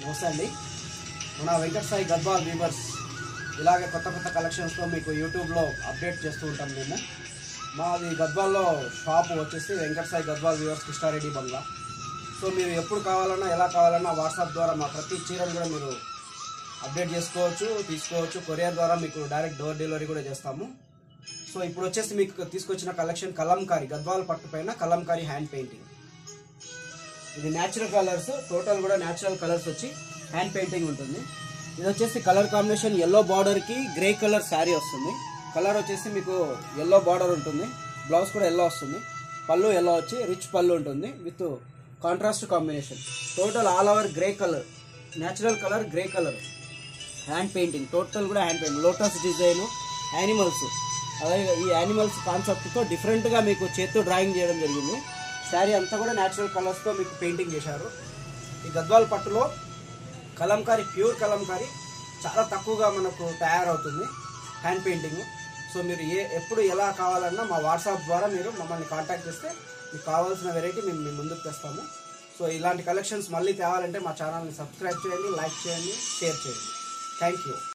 నమస్తే అండి మన వెంకట సాయి గద్వాల్ వీవర్స్ ఇలాగే కొత్త కొత్త కలెక్షన్స్తో మీకు యూట్యూబ్లో అప్డేట్ చేస్తూ ఉంటాం మేము మాది గద్వాల్లో షాప్ వచ్చేసి వెంకట సాయి గద్వాల్ వీవర్స్ కృష్ణారెడ్డి బంగ్లా సో మీరు ఎప్పుడు కావాలన్నా ఎలా కావాలన్నా వాట్సాప్ ద్వారా మా ప్రతి చీరను కూడా మీరు అప్డేట్ చేసుకోవచ్చు తీసుకోవచ్చు కొరియర్ ద్వారా మీకు డైరెక్ట్ డోర్ డెలివరీ కూడా చేస్తాము సో ఇప్పుడు వచ్చేసి మీకు తీసుకొచ్చిన కలెక్షన్ కలంకారీ గద్వాల్ పట్టు పైన కలంకారీ హ్యాండ్ పెయింటింగ్ ఇది న్యాచురల్ కలర్స్ టోటల్ కూడా న్యాచురల్ కలర్స్ వచ్చి హ్యాండ్ పెయింటింగ్ ఉంటుంది ఇది వచ్చేసి కలర్ కాంబినేషన్ ఎల్లో బార్డర్కి గ్రే కలర్ శారీ వస్తుంది కలర్ వచ్చేసి మీకు ఎల్లో బార్డర్ ఉంటుంది బ్లౌజ్ కూడా ఎల్లో వస్తుంది పళ్ళు ఎల్లో వచ్చి రిచ్ పళ్ళు ఉంటుంది with contrast combination total all over grey colour natural colour grey colour hand painting total కూడా hand painting lotus design animals అలాగే ఈ యానిమల్స్ కాన్సెప్ట్తో డిఫరెంట్గా మీకు చేత్తో డ్రాయింగ్ చేయడం జరిగింది శారీ అంతా కూడా న్యాచురల్ కలర్స్తో మీకు పెయింటింగ్ చేశారు ఈ గద్వాల్ పట్టులో కలంకారీ ప్యూర్ కలంకారీ చాలా తక్కువగా మనకు తయారవుతుంది హ్యాండ్ పెయింటింగ్ సో మీరు ఏ ఎప్పుడు ఎలా కావాలన్నా మా వాట్సాప్ ద్వారా మీరు మమ్మల్ని కాంటాక్ట్ చేస్తే మీకు కావాల్సిన వెరైటీ మేము మీ ముందుకు తెస్తాము సో ఇలాంటి కలెక్షన్స్ మళ్ళీ తేవాలంటే మా ఛానల్ని సబ్స్క్రైబ్ చేయండి లైక్ చేయండి షేర్ చేయండి థ్యాంక్ యూ